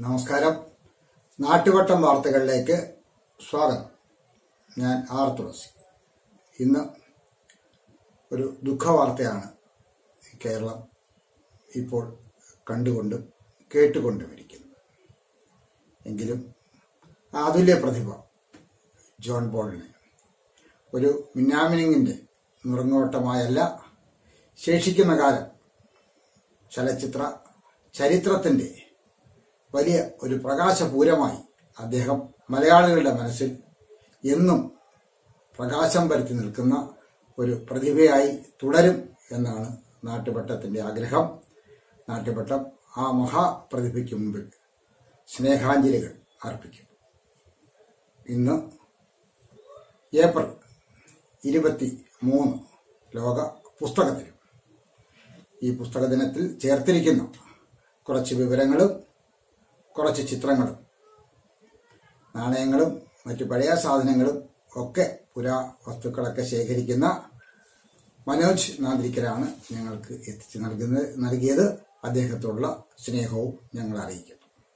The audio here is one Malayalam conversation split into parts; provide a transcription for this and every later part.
നമസ്കാരം നാട്ടുവട്ടം വാർത്തകളിലേക്ക് സ്വാഗതം ഞാൻ ആർ തുളസി ഇന്ന് ഒരു ദുഃഖവാർത്തയാണ് കേരളം ഇപ്പോൾ കണ്ടുകൊണ്ടും കേട്ടുകൊണ്ടും ഇരിക്കുന്നത് എങ്കിലും അതുല്യ പ്രതിഭ ജോൺ പോളിനെ ഒരു മിന്നാമിനിങ്ങിന്റെ നുറങ്ങോട്ടമായല്ല ശേഷിക്കുന്ന കാലം ചലച്ചിത്ര ചരിത്രത്തിന്റെ വലിയ ഒരു പ്രകാശപൂരമായി അദ്ദേഹം മലയാളികളുടെ മനസ്സിൽ എന്നും പ്രകാശം പരത്തി നിൽക്കുന്ന ഒരു പ്രതിഭയായി തുടരും എന്നാണ് നാട്ടുപട്ടത്തിന്റെ ആഗ്രഹം നാട്ടുപട്ടം ആ മഹാപ്രതിഭയ്ക്ക് മുമ്പിൽ സ്നേഹാഞ്ജലികൾ അർപ്പിക്കും ഇന്ന് ഏപ്രിൽ ഇരുപത്തി മൂന്ന് ലോക പുസ്തക ദിനം ഈ പുസ്തക ദിനത്തിൽ ചേർത്തിരിക്കുന്ന കുറച്ച് വിവരങ്ങളും കുറച്ച് ചിത്രങ്ങളും നാണയങ്ങളും മറ്റു പഴയ സാധനങ്ങളും ഒക്കെ പുരാ വസ്തുക്കളൊക്കെ ശേഖരിക്കുന്ന മനോജ് നാദിരിക്കലാണ് ഞങ്ങൾക്ക് എത്തിച്ചു നൽകുന്നത് നൽകിയത് അദ്ദേഹത്തോടുള്ള സ്നേഹവും ഞങ്ങൾ അറിയിക്കുന്നു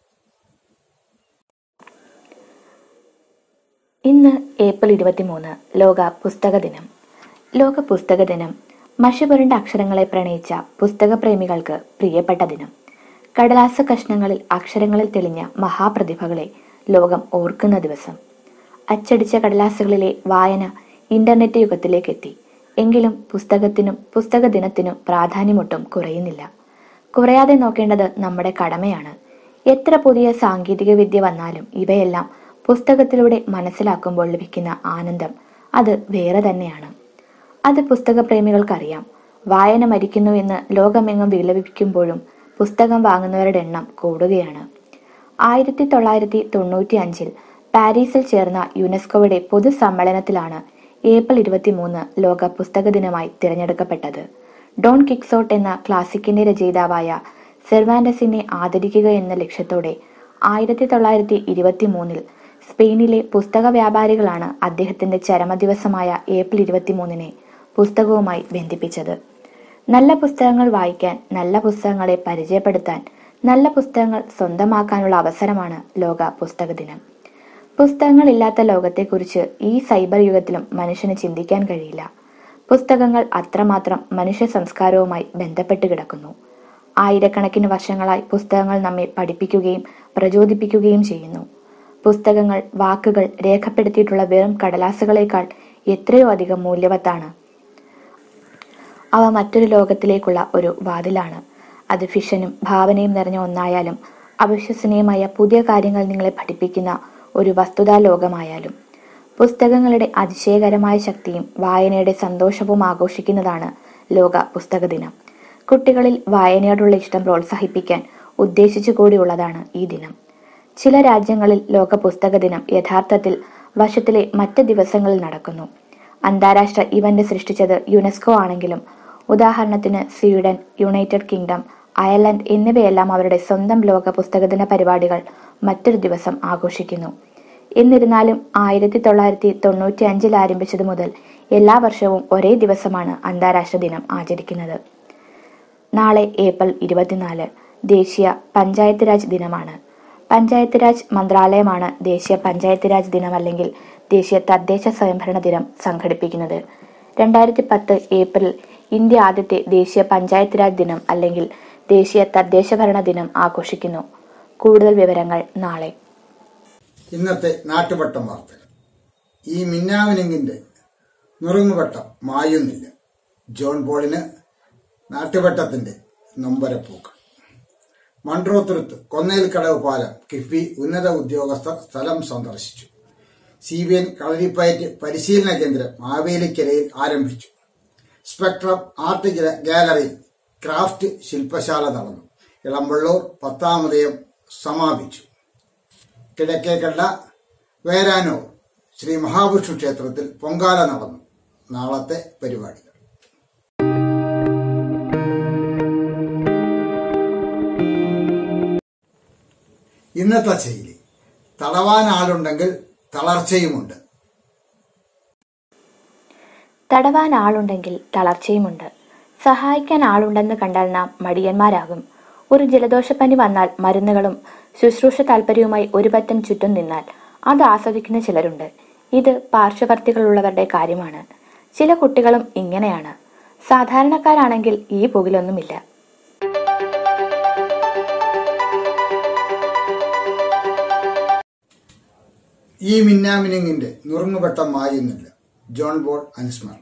ഇന്ന് ഏപ്രിൽ ഇരുപത്തിമൂന്ന് ലോക പുസ്തക ദിനം ലോക പുസ്തക ദിനം മഷിപുരണ്ട അക്ഷരങ്ങളെ പ്രണയിച്ച പുസ്തക പ്രേമികൾക്ക് പ്രിയപ്പെട്ട ദിനം കടലാസ കഷ്ണങ്ങളിൽ അക്ഷരങ്ങളിൽ തെളിഞ്ഞ മഹാപ്രതിഭകളെ ലോകം ഓർക്കുന്ന ദിവസം അച്ചടിച്ച കടലാസുകളിലെ വായന ഇന്റർനെറ്റ് യുഗത്തിലേക്ക് എത്തി എങ്കിലും പുസ്തകത്തിനും പുസ്തക ദിനത്തിനും പ്രാധാന്യമൊട്ടും കുറയുന്നില്ല കുറയാതെ നോക്കേണ്ടത് നമ്മുടെ കടമയാണ് എത്ര പുതിയ സാങ്കേതിക വിദ്യ വന്നാലും ഇവയെല്ലാം പുസ്തകത്തിലൂടെ മനസ്സിലാക്കുമ്പോൾ ലഭിക്കുന്ന ആനന്ദം അത് വേറെ തന്നെയാണ് അത് പുസ്തക പ്രേമികൾക്കറിയാം വായന മരിക്കുന്നു എന്ന് ലോകമെങ്ങും വിലപിക്കുമ്പോഴും പുസ്തകം വാങ്ങുന്നവരുടെ എണ്ണം കൂടുകയാണ് ആയിരത്തി തൊള്ളായിരത്തി തൊണ്ണൂറ്റി അഞ്ചിൽ പാരീസിൽ ചേർന്ന യുനെസ്കോയുടെ പൊതുസമ്മേളനത്തിലാണ് ഏപ്രിൽ ഇരുപത്തിമൂന്ന് ലോക പുസ്തക ദിനമായി തിരഞ്ഞെടുക്കപ്പെട്ടത് ഡോൺ കിക്സോട്ട് എന്ന ക്ലാസിക്കിന്റെ രചയിതാവായ സെർവാൻഡസിനെ ആദരിക്കുക എന്ന ലക്ഷ്യത്തോടെ ആയിരത്തി തൊള്ളായിരത്തി ഇരുപത്തി മൂന്നിൽ സ്പെയിനിലെ പുസ്തക വ്യാപാരികളാണ് അദ്ദേഹത്തിന്റെ ചരമദിവസമായ ഏപ്രിൽ ഇരുപത്തിമൂന്നിനെ പുസ്തകവുമായി ബന്ധിപ്പിച്ചത് നല്ല പുസ്തകങ്ങൾ വായിക്കാൻ നല്ല പുസ്തകങ്ങളെ പരിചയപ്പെടുത്താൻ നല്ല പുസ്തകങ്ങൾ സ്വന്തമാക്കാനുള്ള അവസരമാണ് ലോക പുസ്തക ദിനം പുസ്തകങ്ങളില്ലാത്ത ലോകത്തെക്കുറിച്ച് ഈ സൈബർ യുഗത്തിലും മനുഷ്യന് ചിന്തിക്കാൻ കഴിയില്ല പുസ്തകങ്ങൾ അത്രമാത്രം മനുഷ്യ സംസ്കാരവുമായി ബന്ധപ്പെട്ട് കിടക്കുന്നു ആയിരക്കണക്കിന് വർഷങ്ങളായി പുസ്തകങ്ങൾ നമ്മെ പഠിപ്പിക്കുകയും പ്രചോദിപ്പിക്കുകയും ചെയ്യുന്നു പുസ്തകങ്ങൾ വാക്കുകൾ രേഖപ്പെടുത്തിയിട്ടുള്ള വെറും കടലാസുകളേക്കാൾ എത്രയോ അധികം മൂല്യവത്താണ് അവ മറ്റൊരു ലോകത്തിലേക്കുള്ള ഒരു വാതിലാണ് അത് ഫിഷനും ഭാവനയും നിറഞ്ഞ ഒന്നായാലും അവിശ്വസനീയമായ പുതിയ കാര്യങ്ങൾ നിങ്ങളെ പഠിപ്പിക്കുന്ന ഒരു വസ്തുതാ ലോകമായാലും പുസ്തകങ്ങളുടെ അതിശയകരമായ ശക്തിയും വായനയുടെ സന്തോഷവും ആഘോഷിക്കുന്നതാണ് ലോക പുസ്തക ദിനം കുട്ടികളിൽ വായനയോടുള്ള ഇഷ്ടം പ്രോത്സാഹിപ്പിക്കാൻ ഉദ്ദേശിച്ചു കൂടിയുള്ളതാണ് ഈ ദിനം ചില രാജ്യങ്ങളിൽ ലോക പുസ്തക ദിനം യഥാർത്ഥത്തിൽ വർഷത്തിലെ മറ്റ് ദിവസങ്ങളിൽ നടക്കുന്നു അന്താരാഷ്ട്ര ഇവന്റ് സൃഷ്ടിച്ചത് യുനെസ്കോ ആണെങ്കിലും ഉദാഹരണത്തിന് സ്വീഡൻ യുണൈറ്റഡ് കിങ്ഡം അയർലൻഡ് എന്നിവയെല്ലാം അവരുടെ സ്വന്തം ലോക പുസ്തകദിന പരിപാടികൾ മറ്റൊരു ദിവസം ആഘോഷിക്കുന്നു എന്നിരുന്നാലും ആയിരത്തി തൊള്ളായിരത്തി തൊണ്ണൂറ്റി അഞ്ചിൽ ആരംഭിച്ചതു മുതൽ എല്ലാ വർഷവും ഒരേ ദിവസമാണ് അന്താരാഷ്ട്ര ദിനം ആചരിക്കുന്നത് നാളെ ഏപ്രിൽ ഇരുപത്തിനാല് ദേശീയ പഞ്ചായത്ത് രാജ് ദിനമാണ് പഞ്ചായത്ത് രാജ് മന്ത്രാലയമാണ് ദേശീയ പഞ്ചായത്ത് രാജ് ദിനം അല്ലെങ്കിൽ ദേശീയ തദ്ദേശ സ്വയംഭരണ ദിനം സംഘടിപ്പിക്കുന്നത് രണ്ടായിരത്തി പത്ത് ഏപ്രിൽ ഇന്ത്യ ആദ്യത്തെ ദേശീയ പഞ്ചായത്ത് രാജ് ദിനം അല്ലെങ്കിൽ ദേശീയ തദ്ദേശ ഭരണ ദിനം ആഘോഷിക്കുന്നു കൂടുതൽ വിവരങ്ങൾ നാളെ ഇന്നത്തെ നാട്ടുപട്ടം വാർത്തകൾ ഈ മിന്നാമിനിങ്ങിന്റെ നുറുങ്ങുവട്ടം മായുന്നില്ല ജോൺ പോളിന് നാട്ടുവട്ടത്തിന്റെ നൊമ്പരപ്പൂക്കൾ മൺട്രോത്തുരുത്ത് കൊന്നേൽക്കടവ് പാലം കിഫ്ബി ഉന്നത ഉദ്യോഗസ്ഥർ സ്ഥലം സന്ദർശിച്ചു സി ബി എൻ കളരിപ്പയറ്റ് പരിശീലന കേന്ദ്രം മാവേലിക്കരയിൽ ആരംഭിച്ചു സ്പെക്ട്രം ആർട്ട് ഗ്ര- ഗാലറിയിൽ ക്രാഫ്റ്റ് ശില്പശാല നടന്നു ഇളമ്പള്ളൂർ പത്താമതയം സമാപിച്ചു കിഴക്കേക്കണ്ട വേരാനൂർ ശ്രീ മഹാവിഷ്ണു ക്ഷേത്രത്തിൽ പൊങ്കാല നടന്നു നാളത്തെ പരിപാടികൾ ഇന്നത്തെ ശൈലി തടവാൻ ആളുണ്ടെങ്കിൽ തളർച്ചയുമുണ്ട് തടവാൻ ആളുണ്ടെങ്കിൽ തളർച്ചയുമുണ്ട് സഹായിക്കാൻ ആളുണ്ടെന്ന് കണ്ടാൽ നാം മടിയന്മാരാകും ഒരു ജലദോഷപ്പനി വന്നാൽ മരുന്നുകളും ശുശ്രൂഷ താല്പര്യവുമായി ഒരു പറ്റം ചുറ്റും നിന്നാൽ അത് ആസ്വദിക്കുന്ന ചിലരുണ്ട് ഇത് പാർശ്വവർത്തികളുള്ളവരുടെ കാര്യമാണ് ചില കുട്ടികളും ഇങ്ങനെയാണ് സാധാരണക്കാരാണെങ്കിൽ ഈ പുകിലൊന്നുമില്ല ഈ മിന്നാമിനിങ്ങിന്റെ നുറുങ്ങുപെട്ട മായുന്നില്ല ജോൺ ബോൾ അനുസ്മരണം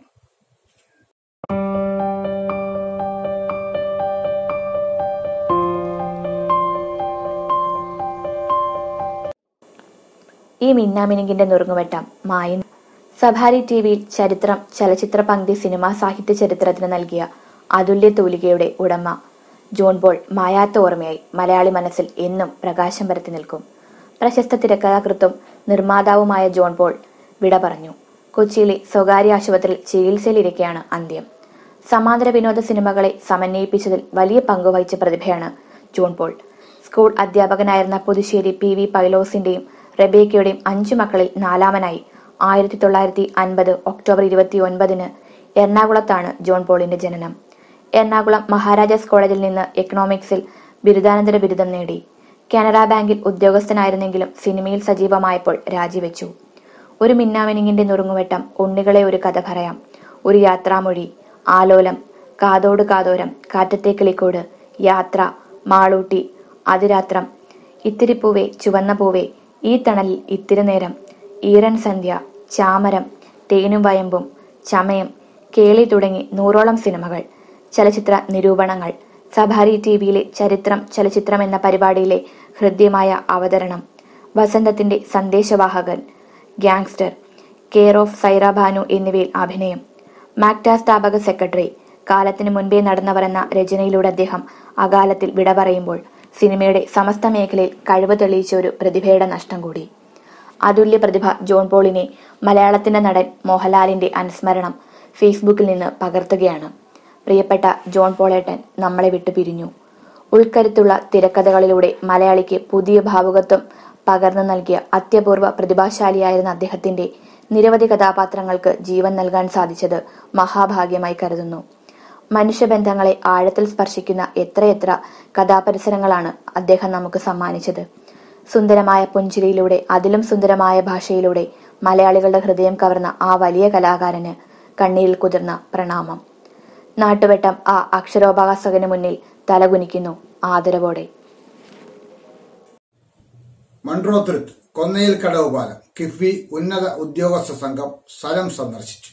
ഈ മിന്നാമിനുങ്ങിന്റെ നുറുങ്ങുവെട്ടം മായും സഫാരി ടി വിയിൽ ചരിത്രം ചലച്ചിത്ര പങ്ക്തി സിനിമാ സാഹിത്യ ചരിത്രത്തിന് നൽകിയ അതുല്യ തൂലികയുടെ ഉടമ ജോൺ ബോൾ മായാത്ത ഓർമ്മയായി മലയാളി മനസ്സിൽ എന്നും പ്രകാശം പരത്തി നിൽക്കും പ്രശസ്ത തിരക്കഥാകൃത്തും നിർമ്മാതാവുമായ ജോൺ ബോൾ വിട പറഞ്ഞു കൊച്ചിയിലെ സ്വകാര്യ ആശുപത്രിയിൽ ചികിത്സയിലിരിക്കെയാണ് അന്ത്യം സമാന്തര വിനോദ സിനിമകളെ സമന്വയിപ്പിച്ചതിൽ വലിയ പങ്കുവഹിച്ച പ്രതിഭയാണ് ജോൺ പോൾ സ്കൂൾ അധ്യാപകനായിരുന്ന പുതുശ്ശേരി പി വി പൈലോസിന്റെയും റബേക്കയുടെയും അഞ്ചു മക്കളിൽ നാലാമനായി ആയിരത്തി തൊള്ളായിരത്തി അൻപത് ഒക്ടോബർ ഇരുപത്തി ഒൻപതിന് എറണാകുളത്താണ് ജോൺ പോളിന്റെ ജനനം എറണാകുളം മഹാരാജാസ് കോളേജിൽ നിന്ന് എക്കണോമിക്സിൽ ബിരുദാനന്തര ബിരുദം നേടി കാനറ ബാങ്കിൽ ഉദ്യോഗസ്ഥനായിരുന്നെങ്കിലും സിനിമയിൽ സജീവമായപ്പോൾ രാജിവെച്ചു ഒരു മിന്നാമിനിങ്ങിന്റെ നുറുങ്ങുവെട്ടം ഉണ്ണികളെ ഒരു കഥ പറയാം ഒരു യാത്രാമൊഴി ആലോലം കാതോട് കാതോരം കാറ്റത്തെ കിളിക്കോട് യാത്ര മാളൂട്ടി അതിരാത്രം ഇത്തിരി പൂവേ ചുവന്ന പൂവേ ഈ തണലിൽ ഇത്തിരി നേരം ഈറൻ സന്ധ്യ ചാമരം തേനും വയമ്പും ചമയം കേളി തുടങ്ങി നൂറോളം സിനിമകൾ ചലച്ചിത്ര നിരൂപണങ്ങൾ സഭാരി ടി വിയിലെ ചരിത്രം ചലച്ചിത്രം എന്ന പരിപാടിയിലെ ഹൃദ്യമായ അവതരണം വസന്തത്തിന്റെ സന്ദേശവാഹകൻ gangster care of Saira Bhanu എന്നിവയിൽ അഭിനയം മാക്ട സ്ഥാപക സെക്രട്ടറി കാലത്തിന് മുൻപേ നടന്നവർ എന്ന രചനയിലൂടെ അദ്ദേഹം അകാലത്തിൽ വിട പറയുമ്പോൾ സിനിമയുടെ സമസ്ത മേഖലയിൽ കഴിവ് തെളിയിച്ച ഒരു പ്രതിഭയുടെ നഷ്ടം കൂടി അതുല്യ പ്രതിഭ ജോൺ പോളിനെ മലയാളത്തിന്റെ നടൻ മോഹൻലാലിന്റെ അനുസ്മരണം ഫേസ്ബുക്കിൽ നിന്ന് പകർത്തുകയാണ് പ്രിയപ്പെട്ട ജോൺ പോളേട്ടൻ നമ്മളെ വിട്ടു പിരിഞ്ഞു ഉൾക്കരുത്തുള്ള തിരക്കഥകളിലൂടെ മലയാളിക്ക് പുതിയ ഭാവുകത്വം പകർന്നു നൽകിയ അത്യപൂർവ പ്രതിഭാശാലിയായിരുന്ന അദ്ദേഹത്തിന്റെ നിരവധി കഥാപാത്രങ്ങൾക്ക് ജീവൻ നൽകാൻ സാധിച്ചത് മഹാഭാഗ്യമായി കരുതുന്നു മനുഷ്യബന്ധങ്ങളെ ആഴത്തിൽ സ്പർശിക്കുന്ന എത്രയെത്ര കഥാപരിസരങ്ങളാണ് അദ്ദേഹം നമുക്ക് സമ്മാനിച്ചത് സുന്ദരമായ പുഞ്ചിരിയിലൂടെ അതിലും സുന്ദരമായ ഭാഷയിലൂടെ മലയാളികളുടെ ഹൃദയം കവർന്ന ആ വലിയ കലാകാരന് കണ്ണീരിൽ കുതിർന്ന പ്രണാമം നാട്ടുവെട്ടം ആ അക്ഷരോപാസകന് മുന്നിൽ തലകുനിക്കുന്നു ആദരവോടെ മൺട്രോത്തുരുത്ത് കൊന്നയിൽ കടവ് പാലം കിഫ്ബി ഉന്നത ഉദ്യോഗസ്ഥ സംഘം സ്ഥലം സന്ദർശിച്ചു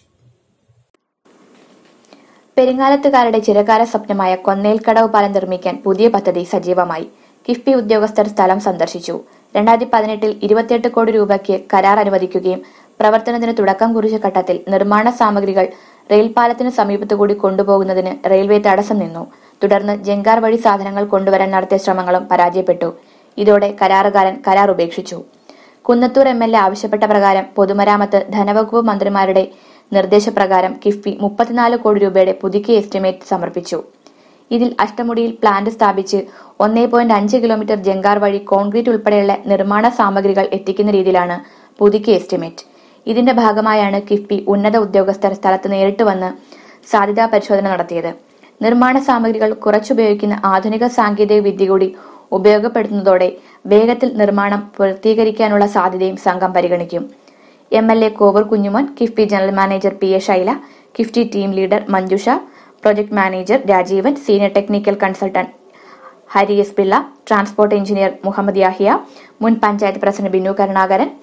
പെരിങ്ങാലത്തുകാരുടെ ചിരകാല സ്വപ്നമായ കൊന്നേൽക്കടവ് പാലം നിർമ്മിക്കാൻ പുതിയ പദ്ധതി സജീവമായി കിഫ്ബി ഉദ്യോഗസ്ഥർ സ്ഥലം സന്ദർശിച്ചു രണ്ടായിരത്തി പതിനെട്ടിൽ ഇരുപത്തിയെട്ട് കോടി രൂപയ്ക്ക് കരാർ അനുവദിക്കുകയും പ്രവർത്തനത്തിന് തുടക്കം കുറിച്ച ഘട്ടത്തിൽ നിർമ്മാണ സാമഗ്രികൾ റെയിൽപാലത്തിന് സമീപത്തുകൂടി കൊണ്ടുപോകുന്നതിന് റെയിൽവേ തടസ്സം നിന്നു തുടർന്ന് ജങ്കാർ വഴി സാധനങ്ങൾ കൊണ്ടുവരാൻ നടത്തിയ ശ്രമങ്ങളും പരാജയപ്പെട്ടു ഇതോടെ കരാറുകാരൻ കരാർ ഉപേക്ഷിച്ചു കുന്നത്തൂർ എം എൽ എ ആവശ്യപ്പെട്ട പ്രകാരം പൊതുമരാമത്ത് ധനവകുപ്പ് മന്ത്രിമാരുടെ നിർദ്ദേശപ്രകാരം കിഫ്ബി മുപ്പത്തിനാല് കോടി രൂപയുടെ പുതുക്കിയ എസ്റ്റിമേറ്റ് സമർപ്പിച്ചു ഇതിൽ അഷ്ടമുടിയിൽ പ്ലാന്റ് സ്ഥാപിച്ച് ഒന്നേ പോയിന്റ് അഞ്ച് കിലോമീറ്റർ ജങ്കാർ വഴി കോൺക്രീറ്റ് ഉൾപ്പെടെയുള്ള നിർമ്മാണ സാമഗ്രികൾ എത്തിക്കുന്ന രീതിയിലാണ് പുതുക്കിയ എസ്റ്റിമേറ്റ് ഇതിന്റെ ഭാഗമായാണ് കിഫ്ബി ഉന്നത ഉദ്യോഗസ്ഥർ സ്ഥലത്ത് നേരിട്ട് വന്ന് സാധ്യതാ പരിശോധന നടത്തിയത് നിർമ്മാണ സാമഗ്രികൾ കുറച്ചുപയോഗിക്കുന്ന ആധുനിക സാങ്കേതിക വിദ്യ കൂടി ഉപയോഗപ്പെടുത്തുന്നതോടെ വേഗത്തിൽ നിർമ്മാണം പൂർത്തീകരിക്കാനുള്ള സാധ്യതയും സംഘം പരിഗണിക്കും M L A Kovoor Kunjumon KIIFB general manager P A Shaila KIIFB team leader Manjusha project manager Rajeevan senior technical consultant Hari S Pillai transport engineer Muhammad Yahiya മുൻ panchayat president Binu Karunakaran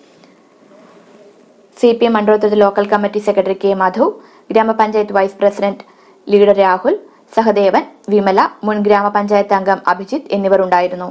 C P M മണ്ഡലത്തിൽ local committee secretary K Madhu ഗ്രാമപഞ്ചായത്ത് vice president leader Rahul Sahadevan Vimala മുൻ ഗ്രാമപഞ്ചായത്ത് അംഗം അഭിജിത്ത് എന്നിവർ ഉണ്ടായിരുന്നു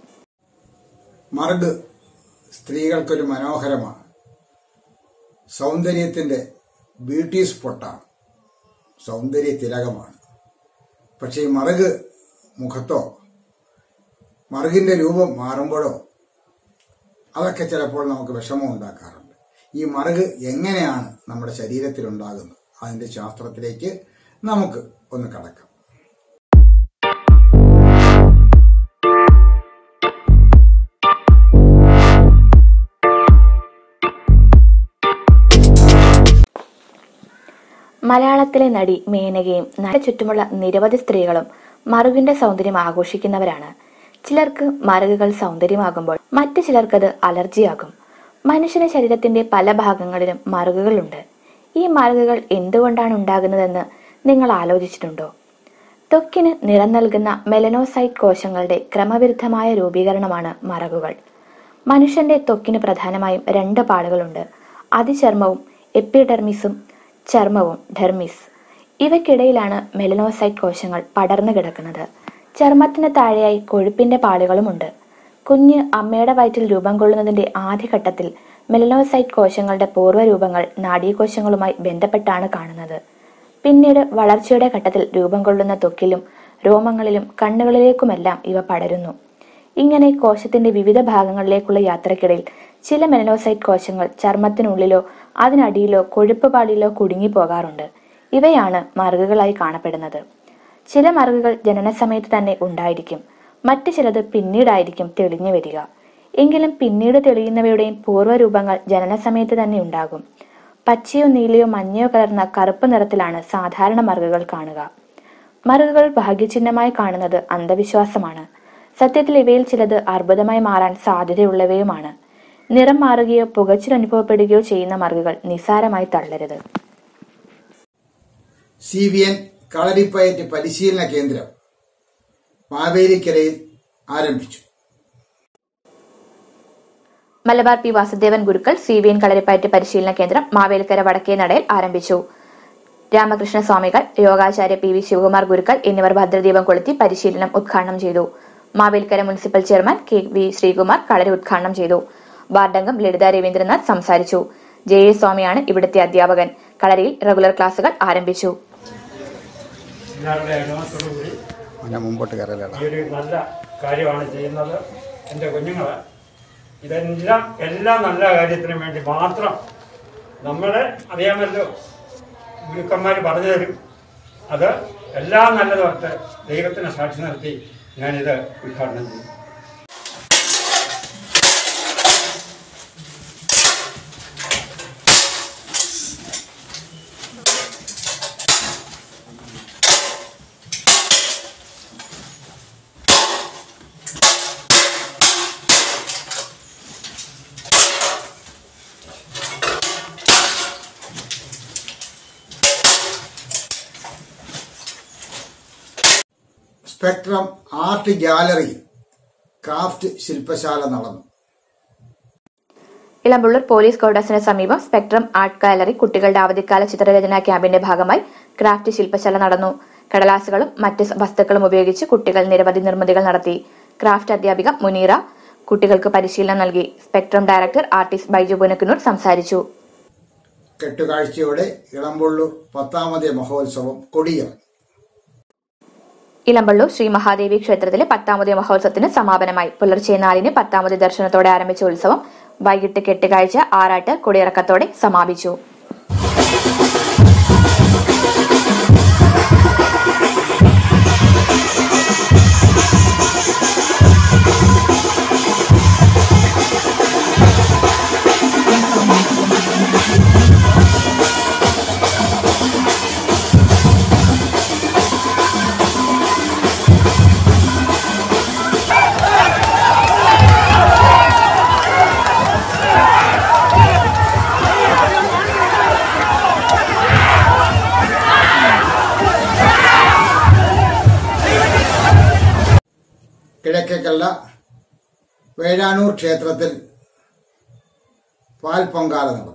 മർഗ് സ്ത്രീകൾക്കൊരു മനോഹരമാണ് സൗന്ദര്യത്തിന്റെ ബ്യൂട്ടി സ്പോട്ടാണ് സൗന്ദര്യ തിലകമാണ് പക്ഷേ ഈ മറുക് മുഖത്തോ മറുകിന്റെ രൂപം മാറുമ്പോഴോ അതൊക്കെ ചിലപ്പോൾ നമുക്ക് വിഷമം ഉണ്ടാക്കാറുണ്ട് ഈ മറുക് എങ്ങനെയാണ് നമ്മുടെ ശരീരത്തിൽ ഉണ്ടാകുന്നത് അതിന്റെ ശാസ്ത്രത്തിലേക്ക് നമുക്ക് ഒന്ന് കടക്കാം മലയാളത്തിലെ നടി മേനകയും നട ചുറ്റുമുള്ള നിരവധി സ്ത്രീകളും മറുകിന്റെ സൗന്ദര്യം ആഘോഷിക്കുന്നവരാണ് ചിലർക്ക് മറുകുകൾ സൗന്ദര്യമാകുമ്പോൾ മറ്റു ചിലർക്കത് അലർജിയാകും മനുഷ്യന്റെ ശരീരത്തിന്റെ പല ഭാഗങ്ങളിലും മറുകുകളുണ്ട് ഈ മറുകുകൾ എന്തുകൊണ്ടാണ് ഉണ്ടാകുന്നതെന്ന് നിങ്ങൾ ആലോചിച്ചിട്ടുണ്ടോ ത്വക്കിന് നിറം നൽകുന്ന മെലനോസൈറ്റ് കോശങ്ങളുടെ ക്രമവിരുദ്ധമായ രൂപീകരണമാണ് മറകുകൾ മനുഷ്യന്റെ ത്വക്കിന് പ്രധാനമായും രണ്ട് പാടുകളുണ്ട് അതിചർമ്മവും എപ്പിഡെർമിസും ചർമ്മവും ഡെർമിസ് ഇവയ്ക്കിടയിലാണ് മെലനോസൈറ്റ് കോശങ്ങൾ പടർന്നു കിടക്കുന്നത് ചർമ്മത്തിന് താഴെയായി കൊഴുപ്പിന്റെ പാളികളുമുണ്ട് കുഞ്ഞ് അമ്മയുടെ വയറ്റിൽ രൂപം കൊള്ളുന്നതിന്റെ ആദ്യഘട്ടത്തിൽ മെലനോസൈറ്റ് കോശങ്ങളുടെ പൂർവ്വരൂപങ്ങൾ നാഡീകോശങ്ങളുമായി ബന്ധപ്പെട്ടാണ് കാണുന്നത് പിന്നീട് വളർച്ചയുടെ ഘട്ടത്തിൽ രൂപം കൊള്ളുന്ന ത്വക്കിലും രോമങ്ങളിലും കണ്ണുകളിലേക്കുമെല്ലാം ഇവ പടരുന്നു ഇങ്ങനെ കോശത്തിന്റെ വിവിധ ഭാഗങ്ങളിലേക്കുള്ള യാത്രക്കിടയിൽ ചില മെലനോസൈറ്റ് കോശങ്ങൾ ചർമ്മത്തിനുള്ളിലോ അതിനടിയിലോ കൊഴുപ്പ് പാളിയിലോ കുടുങ്ങിപ്പോകാറുണ്ട് ഇവയാണ് മറുകുകളായി കാണപ്പെടുന്നത് ചില മറുകുകൾ ജനന സമയത്ത് തന്നെ ഉണ്ടായിരിക്കും മറ്റു ചിലത് പിന്നീടായിരിക്കും തെളിഞ്ഞു വരിക എങ്കിലും പിന്നീട് തെളിയുന്നവയുടെയും പൂർവ്വരൂപങ്ങൾ ജനന സമയത്ത് തന്നെ ഉണ്ടാകും പച്ചയോ നീലയോ മഞ്ഞയോ കലർന്ന കറുപ്പ് നിറത്തിലാണ് സാധാരണ മറുകുകൾ കാണുക മറുകുകൾ ഭാഗ്യചിഹ്നമായി കാണുന്നത് അന്ധവിശ്വാസമാണ് സത്യത്തിൽ ഇവയിൽ ചിലത് അർബുദമായി മാറാൻ സാധ്യതയുള്ളവയുമാണ് നിറം മാറുകയോ പുകച്ചിൽ അനുഭവപ്പെടുകയോ ചെയ്യുന്ന മറുകുകൾ നിസ്സാരമായി തള്ളരുത് സി വി എൻ കളരിപ്പയറ്റ് പരിശീലന കേന്ദ്രം മാവേലിക്കരയിൽ ആരംഭിച്ചു Malabar P Vasudevan Gurukkal C V N kalaripayattu പരിശീലന കേന്ദ്രം മാവേലിക്കര വടക്കേ നടയിൽ ആരംഭിച്ചു രാമകൃഷ്ണ സ്വാമികൾ യോഗാചാര്യ പി വി ശിവകുമാർ ഗുരുക്കൾ എന്നിവർ ഭദ്രദീപം കൊളുത്തി പരിശീലനം ഉദ്ഘാടനം ചെയ്തു Mavelikkara municipal chairman K V Sreekumar കളരി ഉദ്ഘാടനം ചെയ്തു വാർഡംഗം ലളിത രവീന്ദ്രനാഥ് സംസാരിച്ചു ജെ എ സ്വാമിയാണ് ഇവിടുത്തെ അധ്യാപകൻ കളരിയിൽ റെഗുലർ ക്ലാസുകൾ ആരംഭിച്ചു എല്ലാവരുടെ അനുഭവത്തോടുകൂടി ഞാൻ മുമ്പോട്ട് കയറലാണ് ഈ ഒരു നല്ല കാര്യമാണ് ചെയ്യുന്നത് എൻ്റെ കുഞ്ഞുങ്ങൾ ഇതെല്ലാം എല്ലാ നല്ല കാര്യത്തിനും വേണ്ടി മാത്രം നമ്മുടെ അറിയാമല്ലോ ഗുരുക്കന്മാർ പറഞ്ഞു തരും അത് എല്ലാം നല്ലതൊട്ട് ദൈവത്തിനെ സാക്ഷി നിർത്തി ഞാനിത് ഉദ്ഘാടനം ചെയ്യും സ്പെക്ട്രം ആർട്ട് ഗ്യാലറിയിൽ ക്രാഫ്റ്റ് ശില്പശാല നടന്നു ഇളമ്പുള്ളൂർ പോലീസ് ക്വാർട്ടേഴ്സിന് സമീപം സ്പെക്ട്രം ആർട്ട് ഗാലറി കുട്ടികളുടെ അവധിക്കാല ചിത്രരചനാ ക്യാമ്പിന്റെ ഭാഗമായി ക്രാഫ്റ്റ് ശില്പശാല നടന്നു കടലാസുകളും മറ്റ് വസ്തുക്കളും ഉപയോഗിച്ച് കുട്ടികൾ നിരവധി നിർമ്മിതികൾ നടത്തി ക്രാഫ്റ്റ് അധ്യാപിക മുനീറ കുട്ടികൾക്ക് പരിശീലനം നൽകി spectrum director artist Baiju Punakkunnoor സംസാരിച്ചു കെട്ടുകാഴ്ചയോടെ ഇളമ്പുള്ളൂർ പത്താമത് മഹോത്സവം കൊടിയിറങ്ങി ഇളമ്പള്ളൂർ ശ്രീ മഹാദേവി ക്ഷേത്രത്തിലെ പത്താമത് മഹോത്സവത്തിന് സമാപനമായി പുലർച്ചെ നാലിന് പത്താമത് ദർശനത്തോടെ ആരംഭിച്ച ഉത്സവം വൈകിട്ട് കെട്ടുകാഴ്ച ആറാട്ട് കൊടിയിറക്കത്തോടെ സമാപിച്ചു കിഴക്കേക്കല്ല വേഴാനൂർ ക്ഷേത്രത്തിൽ പാൽ പൊങ്കാല നടന്നു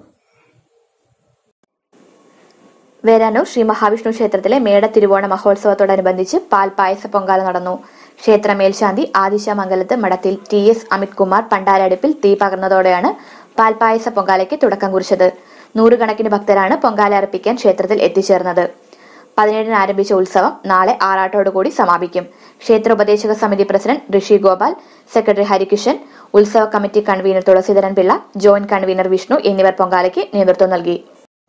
വേരാനൂർ ശ്രീ മഹാവിഷ്ണു ക്ഷേത്രത്തിലെ മേട തിരുവോണ മഹോത്സവത്തോടനുബന്ധിച്ച് പാൽ പായസ പൊങ്കാല നടന്നു ക്ഷേത്ര മേൽശാന്തി ആദിശമംഗലത്ത് മഠത്തിൽ ടി എസ് അമിത് കുമാർ പണ്ടാരടുപ്പിൽ തീ പകർന്നതോടെയാണ് പാൽപായസ പൊങ്കാലയ്ക്ക് തുടക്കം കുറിച്ചത് നൂറുകണക്കിന് ഭക്തരാണ് പൊങ്കാല അർപ്പിക്കാൻ ക്ഷേത്രത്തിൽ എത്തിച്ചേർന്നത് പതിനേഴിന് ആരംഭിച്ച ഉത്സവം നാളെ ആറാട്ടോടുകൂടി സമാപിക്കും ക്ഷേത്ര ഉപദേശക സമിതി പ്രസിഡന്റ് ഋഷി ഗോപാൽ സെക്രട്ടറി ഹരികിഷൻ ഉത്സവ committee convener Thulaseedharan Pillai joint convener Vishnu എന്നിവർ പൊങ്കാലയ്ക്ക് നേതൃത്വം നൽകി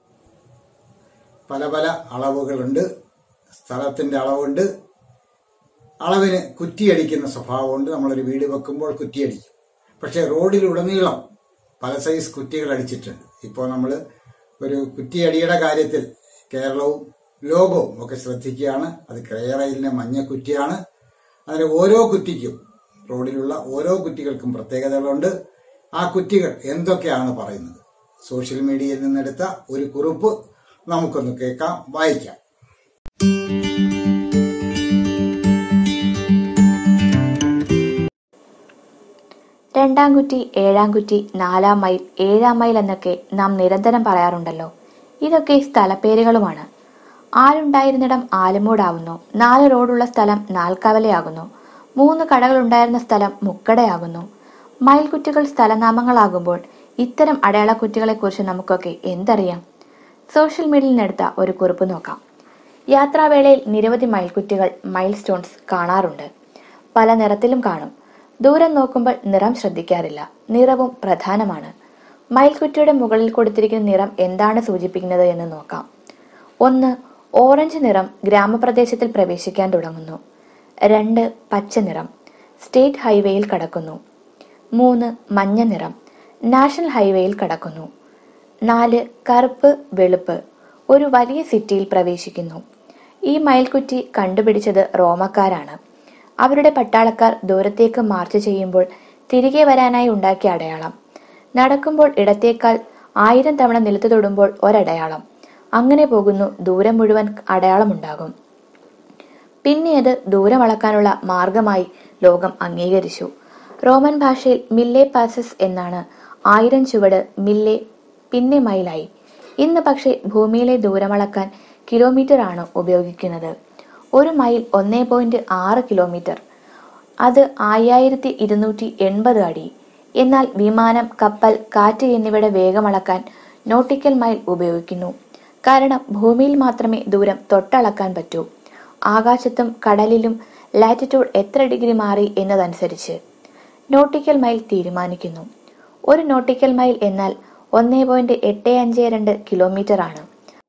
പല പല അളവുകളുണ്ട് സ്ഥലത്തിന്റെ അളവുണ്ട് അളവിന് കുറ്റിയടിക്കുന്ന സ്വഭാവമുണ്ട് നമ്മളൊരു വീട് വെക്കുമ്പോൾ കുറ്റിയടിക്കും പക്ഷെ റോഡിലുടനീളം പല സൈസ് കുറ്റികൾ അടിച്ചിട്ടുണ്ട് ഇപ്പോൾ നമ്മൾ ഒരു കുറ്റിയടിയുടെ കാര്യത്തിൽ കേരളവും ലോകവും ഒക്കെ ശ്രദ്ധിക്കുകയാണ് അത് ക്രയറയിലിന്റെ മഞ്ഞ കുറ്റിയാണ് അതിന് ഓരോ കുറ്റിക്കും റോഡിലുള്ള ഓരോ കുറ്റികൾക്കും പ്രത്യേകതകളുണ്ട് ആ കുറ്റികൾ എന്തൊക്കെയാണ് പറയുന്നത് സോഷ്യൽ മീഡിയയിൽ നിന്നെടുത്ത ഒരു കുറിപ്പ് നമുക്കൊന്ന് കേൾക്കാം വായിക്കാം രണ്ടാം കുറ്റി ഏഴാം കുറ്റി നാലാം മൈൽ ഏഴാം മൈൽ എന്നൊക്കെ നാം നിരന്തരം പറയാറുണ്ടല്ലോ ഇതൊക്കെ സ്ഥലപ്പേരുകളുമാണ് ആലുണ്ടായിരുന്നിടം ആലുമൂടാവുന്നു നാല് റോഡുള്ള സ്ഥലം നാൽക്കവലയാകുന്നു മൂന്ന് കടകളുണ്ടായിരുന്ന സ്ഥലം മുക്കടയാകുന്നു മൈൽ കുറ്റികൾ സ്ഥലനാമങ്ങളാകുമ്പോൾ ഇത്തരം അടയാളക്കുറ്റികളെക്കുറിച്ച് നമുക്കൊക്കെ എന്തറിയാം സോഷ്യൽ മീഡിയയിൽ നിന്നെടുത്ത ഒരു കുറിപ്പ് നോക്കാം യാത്രാവേളയിൽ നിരവധി മൈൽക്കുറ്റികൾ മൈൽ സ്റ്റോൺസ് കാണാറുണ്ട് പല നിറത്തിലും കാണും ദൂരം നോക്കുമ്പോൾ നിറം ശ്രദ്ധിക്കാറില്ല നിറവും പ്രധാനമാണ് മയിൽക്കുറ്റിയുടെ മുകളിൽ കൊടുത്തിരിക്കുന്ന നിറം എന്താണ് സൂചിപ്പിക്കുന്നത് എന്ന് നോക്കാം ഒന്ന് ഓറഞ്ച് നിറം ഗ്രാമപ്രദേശത്തിൽ പ്രവേശിക്കാൻ തുടങ്ങുന്നു രണ്ട് പച്ച നിറം സ്റ്റേറ്റ് ഹൈവേയിൽ കടക്കുന്നു മൂന്ന് മഞ്ഞ നിറം നാഷണൽ ഹൈവേയിൽ കടക്കുന്നു നാല് കറുപ്പ് വെളുപ്പ് ഒരു വലിയ സിറ്റിയിൽ പ്രവേശിക്കുന്നു ഈ മയിൽക്കുറ്റി കണ്ടുപിടിച്ചത് റോമക്കാരാണ് അവരുടെ പട്ടാളക്കാർ ദൂരത്തേക്ക് മാർച്ച് ചെയ്യുമ്പോൾ തിരികെ വരാനായി ഉണ്ടാക്കിയ അടയാളം നടക്കുമ്പോൾ ഇടത്തേക്കാൾ ആയിരം തവണ നിലത്ത് തൊടുമ്പോൾ ഒരടയാളം അങ്ങനെ പോകുന്നു ദൂരം മുഴുവൻ അടയാളമുണ്ടാകും പിന്നെ അത് ദൂരം അളക്കാനുള്ള മാർഗമായി ലോകം അംഗീകരിച്ചു റോമൻ ഭാഷയിൽ മില്ലെ പാസസ് എന്നാണ് ആയിരം ചുവട് മില്ലെ പിന്നെ മൈലായി ഇന്ന് പക്ഷേ ഭൂമിയിലെ ദൂരമളക്കാൻ കിലോമീറ്റർ ആണ് ഉപയോഗിക്കുന്നത് ഒരു മൈൽ ഒന്നേ പോയിന്റ് ആറ് കിലോമീറ്റർ അത് ആയ്യായിരത്തി ഇരുന്നൂറ്റി എൺപത് അടി എന്നാൽ വിമാനം കപ്പൽ കാറ്റ് എന്നിവയുടെ വേഗമളക്കാൻ നോട്ടിക്കൽ മൈൽ ഉപയോഗിക്കുന്നു കാരണം ഭൂമിയിൽ മാത്രമേ ദൂരം തൊട്ടളക്കാൻ പറ്റൂ ആകാശത്തും കടലിലും ലാറ്റിറ്റ്യൂഡ് എത്ര ഡിഗ്രി മാറി എന്നതനുസരിച്ച് നോട്ടിക്കൽ മൈൽ തീരുമാനിക്കുന്നു ഒരു നോട്ടിക്കൽ മൈൽ എന്നാൽ ഒന്നേ പോയിന്റ് എട്ട് അഞ്ച് രണ്ട് കിലോമീറ്റർ ആണ്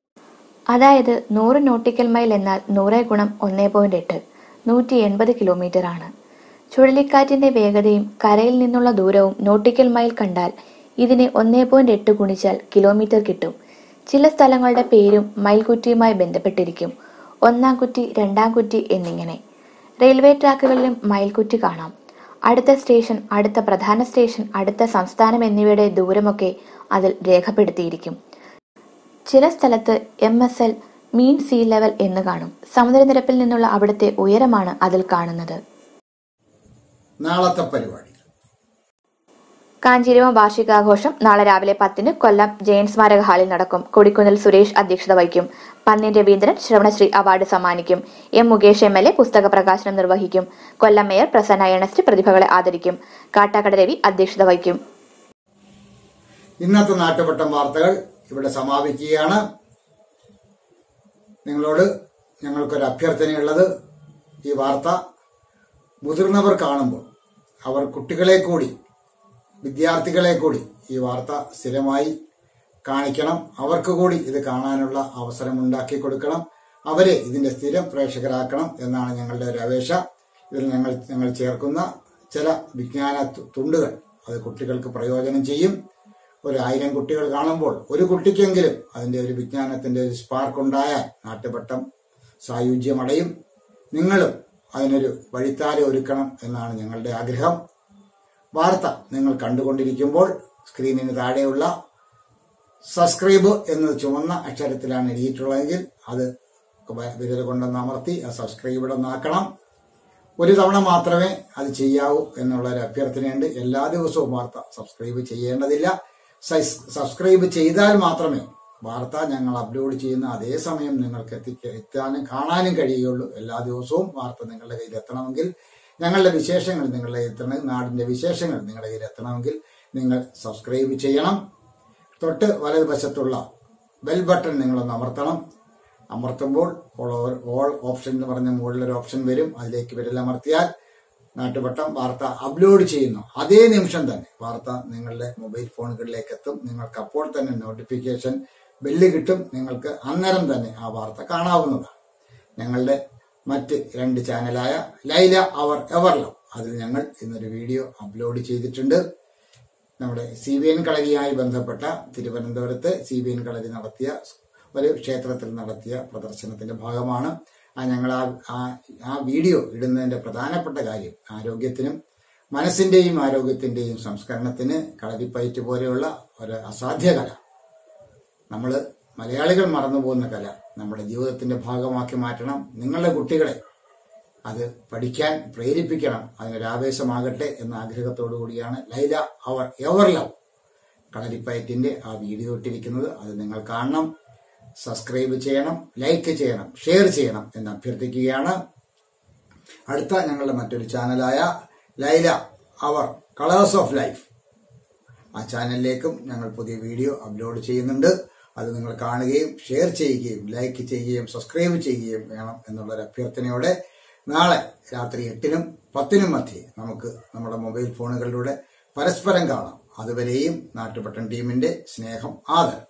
അതായത് നൂറ് നോട്ടിക്കൽ മൈൽ എന്നാൽ നൂറ് ഗുണം ഒന്നേ പോയിന്റ് എട്ട് നൂറ്റി എൺപത് കിലോമീറ്റർ ആണ് ചുഴലിക്കാറ്റിന്റെ വേഗതയും കരയിൽ നിന്നുള്ള ദൂരവും നോട്ടിക്കൽ മൈൽ കണ്ടാൽ ഇതിനെ ഒന്നേ പോയിന്റ് എട്ട് ഗുണിച്ചാൽ കിലോമീറ്റർ കിട്ടും ചില സ്ഥലങ്ങളുടെ പേരും മൈൽ കുറ്റിയുമായി ബന്ധപ്പെട്ടിരിക്കും ഒന്നാം കുറ്റി രണ്ടാം കുറ്റി എന്നിങ്ങനെ റെയിൽവേ ട്രാക്കുകളിലും മൈൽ കുറ്റി കാണാം അടുത്ത സ്റ്റേഷൻ അടുത്ത പ്രധാന സ്റ്റേഷൻ അടുത്ത സംസ്ഥാനം എന്നിവയുടെ ദൂരമൊക്കെ അതിൽ രേഖപ്പെടുത്തിയിരിക്കും ചില സ്ഥലത്ത് M S L mean sea level എന്ന് കാണും സമുദ്രനിരപ്പിൽ നിന്നുള്ള അവിടുത്തെ ഉയരമാണ് അതിൽ കാണുന്നത് നാളത്തെ പരിപാടി കാഞ്ചീരവം വാർഷികാഘോഷം നാളെ രാവിലെ പത്തിന് കൊല്ലം ജയൻ സ്മാരക ഹാളിൽ നടക്കും കൊടിക്കുന്നിൽ സുരേഷ് അധ്യക്ഷത വഹിക്കും പന്നിൻ രവീന്ദ്രൻ ശ്രവണശ്രീ അവാർഡ് സമ്മാനിക്കും M Mukesh M L A പുസ്തക പ്രകാശനം നിർവഹിക്കും കൊല്ലം മേയർ പ്രസന്ന എണസ്റ്റ് പ്രതിഭകളെ ആദരിക്കും കാട്ടാക്കട രവി അധ്യക്ഷത വഹിക്കും ഇന്നത്തെ നാട്ടുപട്ടം വാർത്തകൾ ഇവിടെ സമാപിക്കുകയാണ് നിങ്ങളോട് ഞങ്ങൾക്കൊരു അഭ്യർത്ഥനയുള്ളത് ഈ വാർത്ത മുതിർന്നവർ കാണുമ്പോൾ അവർ കുട്ടികളെ കൂടി വിദ്യാർത്ഥികളെ കൂടി ഈ വാർത്ത സ്ഥിരമായി കാണിക്കണം അവർക്ക് കൂടി ഇത് കാണാനുള്ള അവസരം ഉണ്ടാക്കി കൊടുക്കണം അവരെ ഇതിന്റെ സ്ഥിരം പ്രേക്ഷകരാക്കണം എന്നാണ് ഞങ്ങളുടെ ഒരു അപേക്ഷ ഇതിൽ ഞങ്ങൾ ഞങ്ങൾ ചേർക്കുന്ന ചില വിജ്ഞാന തു- തുണ്ടുകൾ അത് കുട്ടികൾക്ക് പ്രയോജനം ചെയ്യും ഒരു ആയിരം കുട്ടികൾ കാണുമ്പോൾ ഒരു കുട്ടിക്കെങ്കിലും അതിന്റെ ഒരു വിജ്ഞാനത്തിന്റെ ഒരു സ്പാർക്ക് ഉണ്ടായാൽ നാട്ടുപട്ടം സായുജ്യമടയും നിങ്ങളും അതിനൊരു വഴിത്താര ഒരുക്കണം എന്നാണ് ഞങ്ങളുടെ ആഗ്രഹം വാർത്ത നിങ്ങൾ കണ്ടുകൊണ്ടിരിക്കുമ്പോൾ സ്ക്രീനിന് താഴെയുള്ള സബ്സ്ക്രൈബ് എന്നത് ചുവന്ന അക്ഷരത്തിലാണ് എഴുതിയിട്ടുള്ളതെങ്കിൽ അത് വിരൽ കൊണ്ടൊന്ന് അമർത്തി ആ സബ്സ്ക്രൈബ് ഇവിടെ ഒന്നാക്കണം ഒരു തവണ മാത്രമേ അത് ചെയ്യാവൂ എന്നുള്ള ഒരു അഭ്യർത്ഥനയുണ്ട് എല്ലാ ദിവസവും വാർത്ത സബ്സ്ക്രൈബ് ചെയ്യേണ്ടതില്ല സൈസ്- സബ്സ്ക്രൈബ് ചെയ്താൽ മാത്രമേ വാർത്ത ഞങ്ങൾ അപ്ലോഡ് ചെയ്യുന്ന അതേ സമയം നിങ്ങൾക്ക് എത്തിക്ക എത്താനും കാണാനും കഴിയുകയുള്ളൂ എല്ലാ ദിവസവും വാർത്ത നിങ്ങളുടെ കയ്യിൽ എത്തണമെങ്കിൽ ഞങ്ങളുടെ വിശേഷങ്ങൾ നിങ്ങളുടെ കയ്യിൽ എത്തണം നാടിന്റെ വിശേഷങ്ങൾ നിങ്ങളുടെ കയ്യിൽ എത്തണമെങ്കിൽ നിങ്ങൾ സബ്സ്ക്രൈബ് ചെയ്യണം തൊട്ട് വലതുവശത്തുള്ള ബെൽ ബട്ടൺ നിങ്ങളൊന്ന് അമർത്തണം അമർത്തുമ്പോൾ ഓൾ ഓവർ ഓൾ ഓപ്ഷൻ എന്ന് പറഞ്ഞ മുകളിലൊരു ഓപ്ഷൻ വരും അതിലേക്ക് വിരലമർത്തിയാൽ നാട്ടുപട്ടം വാർത്ത അപ്ലോഡ് ചെയ്യുന്നു അതേ നിമിഷം തന്നെ വാർത്ത നിങ്ങളുടെ മൊബൈൽ ഫോണുകളിലേക്ക് എത്തും നിങ്ങൾക്ക് അപ്പോൾ തന്നെ നോട്ടിഫിക്കേഷൻ ബെല്ല് കിട്ടും നിങ്ങൾക്ക് അന്നേരം തന്നെ ആ വാർത്ത കാണാവുന്നതാണ് ഞങ്ങളുടെ മറ്റ് രണ്ട് ചാനലായ ലൈല അവർ എവർ ലവ് അതിൽ ഞങ്ങൾ ഇന്നൊരു വീഡിയോ അപ്ലോഡ് ചെയ്തിട്ടുണ്ട് നമ്മുടെ സി ബി എൻ കളരിയുമായി ബന്ധപ്പെട്ട തിരുവനന്തപുരത്ത് സി ബി എൻ കളരി നടത്തിയ ഒരു ക്ഷേത്രത്തിൽ നടത്തിയ പ്രദർശനത്തിന്റെ ഭാഗമാണ് ആ ഞങ്ങൾ ആ ആ- ആ വീഡിയോ ഇടുന്നതിന്റെ പ്രധാനപ്പെട്ട കാര്യം ആരോഗ്യത്തിനും മനസ്സിന്റെയും ആരോഗ്യത്തിന്റെയും സംസ്കരണത്തിന് കളരിപ്പയറ്റ് പോലെയുള്ള ഒരു അസാധ്യ കല നമ്മൾ മലയാളികൾ മറന്നുപോകുന്ന കല നമ്മുടെ ജീവിതത്തിന്റെ ഭാഗമാക്കി മാറ്റണം നിങ്ങളുടെ കുട്ടികളെ അത് പഠിക്കാൻ പ്രേരിപ്പിക്കണം അതിനൊരു ആവേശമാകട്ടെ എന്ന ആഗ്രഹത്തോടു കൂടിയാണ് ലൈല അവർ എവർ ലവ് കളരിപ്പയറ്റിന്റെ ആ വീഡിയോ ഇട്ടിരിക്കുന്നത് അത് നിങ്ങൾ കാണണം സബ്സ്ക്രൈബ് ചെയ്യണം ലൈക്ക് ചെയ്യണം ഷെയർ ചെയ്യണം എന്ന് അഭ്യർത്ഥിക്കുകയാണ് അടുത്ത ഞങ്ങളുടെ മറ്റൊരു ചാനലായ Laila our colours of life ആ ചാനലിലേക്കും ഞങ്ങൾ പുതിയ വീഡിയോ അപ്ലോഡ് ചെയ്യുന്നുണ്ട് അത് നിങ്ങൾ കാണുകയും ഷെയർ ചെയ്യുകയും ലൈക്ക് ചെയ്യുകയും സബ്സ്ക്രൈബ് ചെയ്യുകയും വേണം എന്നുള്ളൊരു അഭ്യർത്ഥനയോടെ നാളെ രാത്രി എട്ടിനും പത്തിനും മധ്യേ നമുക്ക് നമ്മുടെ മൊബൈൽ ഫോണുകളിലൂടെ പരസ്പരം കാണാം അതുവരെയും നാട്ടുപട്ടൺ ടീമിന്റെ സ്നേഹം ആദരം